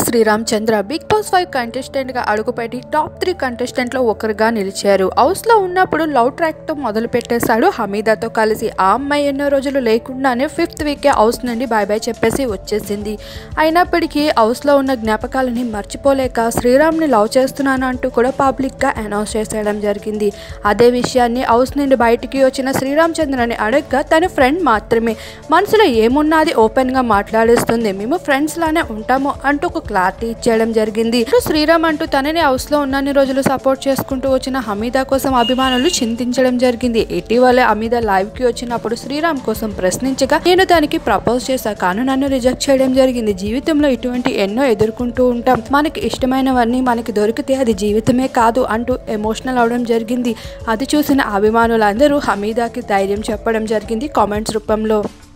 Sriram Chandra big boss five contestant గా అడుగుపెట్టి top three contestant లో ఒకరుగా నిలిచారు హౌస్ లో ఉన్నప్పుడు లవ్ ట్రాక్ తో మొదలు పెట్టేశాడు హమీదాతో కలిసి ఆ అమ్మాయి ఎన్నో రోజులు లేకుండానే ఫిఫ్త్ వీకే హౌస్ నుండి బాయ్ బాయ్ చెప్పేసి వచ్చేసింది అయినప్పటికీ హౌస్ లో ఉన్న జ్ఞాపకాలని మర్చిపోలేక శ్రీరామ్ ని లవ్ చేస్తున్నాను అంటూ కూడా పబ్లిక్ గా అనౌన్స్ చేసేయడం జరిగింది అదే విషయాన్ని హౌస్ నుండి బయటికి వచ్చిన శ్రీరామ్ చంద్రని అడగగా తన ఫ్రెండ్ మాత్రమే మనసులో ఏమున్నది ఓపెన్ గా మాట్లాడేస్తుంది మేము ఫ్రెండ్స్ లానే ఉంటాము అంటూ ఒక క్లారిటీ ఇచ్చేయడం జరిగింది ఇటు శ్రీరామ్ అంటూ తనని హౌస్ లో ఉన్నన్ని రోజులు సపోర్ట్ చేసుకుంటూ వచ్చిన హమీదా కోసం అభిమానులు చింతించడం జరిగింది ఇటీవలే హమీదా లైవ్ కి వచ్చినప్పుడు శ్రీరామ్ కోసం ప్రశ్నించగా నేను దానికి ప్రపోజ్ చేశా కానీ నన్ను రిజెక్ట్ చేయడం జరిగింది జీవితంలో ఇటువంటి ఎన్నో ఎదుర్కొంటూ ఉంటాం మనకి ఇష్టమైనవన్నీ మనకి దొరికితే అది జీవితమే కాదు అంటూ ఎమోషనల్ అవడం జరిగింది అది చూసిన అభిమానులందరూ హమీదాకి ధైర్యం చెప్పడం జరిగింది కామెంట్స్ రూపంలో